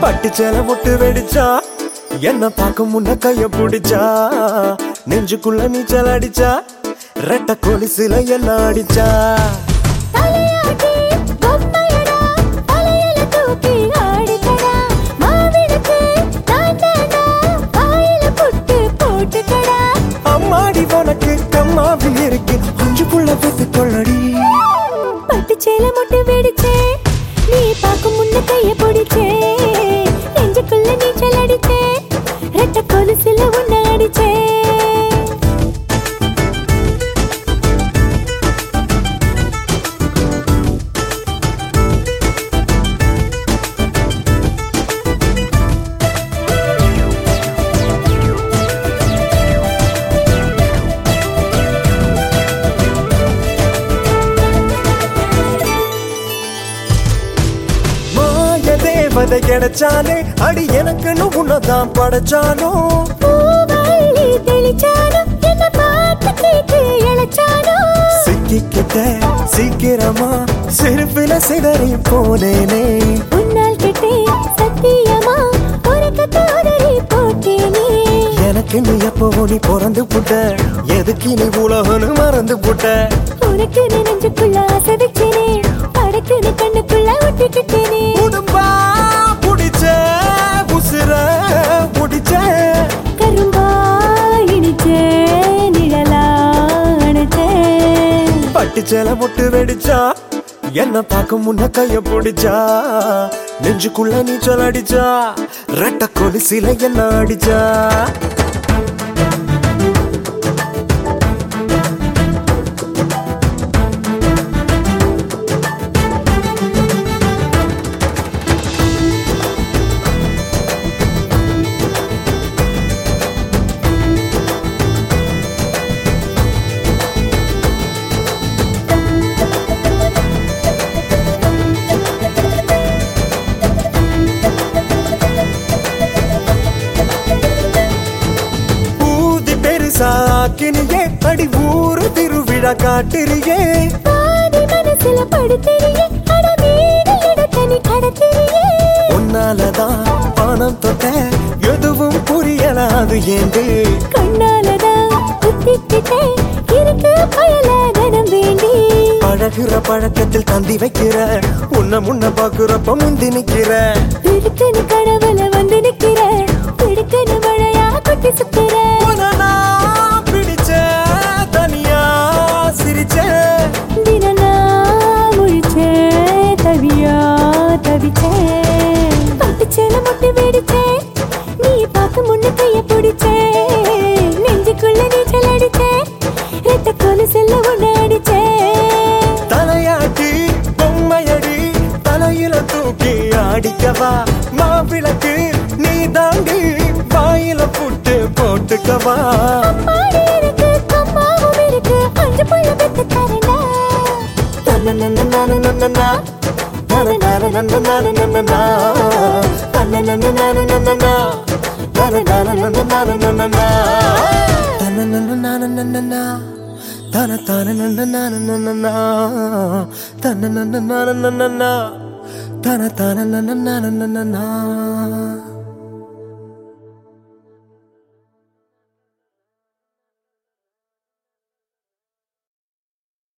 பட்டு சேலை முட்டு வெடிச்சா என்ன பார்க்க முன்ன கைய பிடிச்சா நெஞ்சுக்குள்ள நீச்சல் அடிச்சா ரெட்ட கொலுசுல என்ன அடிச்சா தலையாட்டி பொம்மையடா தலையில தூக்கி ஆடிக்கடா மாவிளக்கு நான் தாண்டா வாயில புட்டு போட்டுக்கடா அம்மாடி உனக்கு கம்மாவில் இருக்கு அஞ்சுக்குள்ள பெத்து கொள்ளடி பட்டு சேலை முட்டு வெடிச்சே நீ பார்க்கும் முன்ன கைய பிடிச்சே நெஞ்சுக்குள்ள நீச்சல் அடிச்சே ரெட்ட கொலுசுல உன்ன அடிச்சே மாய தேவதை கிடைச்சாலே அடி எனக்குன்னு உன்னதான் படைச்சானோ பூவள்ளி தெளிச்சாலும் என்ன பார்த்து கேட்டு இழைச்சாலும் சிக்கிக்கிட்ட சீக்கிரமா சிரிப்பில சிதறி போனேனே உன்னால் கெட்டே சத்தியமா உனக்கு தோதறி போட்டேனே எனக்கு நீ எப்போ நீ பிறந்து புட்ட எதுக்கு நீ உலகன்னு மறந்து புட்ட உனக்கு நெஞ்சுக்குள்ள ஆசை வச்சேனே படக்குன்னு கண்ணுக்குள்ள ஒட்டிக்கிட்டேனே உடும்பா புடிச்ச உசுர புடிச்ச கரும்பா இடிச்சே நிழலா அணைச்சே பட்டு சேலை முட்டு வெடிச்சா என்ன பார்க்க முன்ன கைய பிடிச்சா நெஞ்சுக்குள்ள நீச்சல் அடிச்சா ரெட்ட கொலுசில என்ன அடிச்சா ஊதி பெருசாக்கினியே அடி ஊரு திருவிழா காட்டுறியே பாதி மனசுல படுத்திரியே அட வீடு இடத்தனி கடத்திரியே உன்னாலதான் பணம் தொட்ட எதுவும் புரியல அது ஏண்டு கண்ணாலதான் குத்திக்கிட்டே இருக்கு பயல தனம் வேண்டி பழகுற பழக்கத்தில் தந்தி வைக்கிற உன்ன முன்ன பாக்குறப்ப முந்தி நிக்கிற இருக்குன்னு கனவுல வந்து நிக்கிற இருக்குன்னு மழையா கொட்டி சுத்துற உன்னை நான் பிடிச்ச தனியா சிரிச்ச தினனா முழிச்சே தவியா தவிச்சே பட்டுச்சேல முட்டு வெடிச்சே நீ பார்க்க முன்ன கைய பிடிச்சே நெஞ்சுக்குள்ள நீச்சல் அடிச்சே ரெட்ட கொலுசுல உன்னை அடிச்சே தலையாட்டி பொம்மையடி தலையில தூக்கி ஆடிக்கவா மாவிளக்கு நீ தாண்டி வாயில புட்டு போட்டுக்கவா மாடி இருக்கு கம்மாவும் இருக்கு அஞ்சு புள்ள பெத்து தரேன்டா தன்னன்னன்னன்னன்னன்னா. தனனனனனனனனனா. தன்னன்னன்னனனனனனா. தனனனனனனனனா. தன்னன்னன்னனனனனனா. தனதானனனனனனனா. தன்னன்னன்னனனனனனா. தனதானனனனனனனா.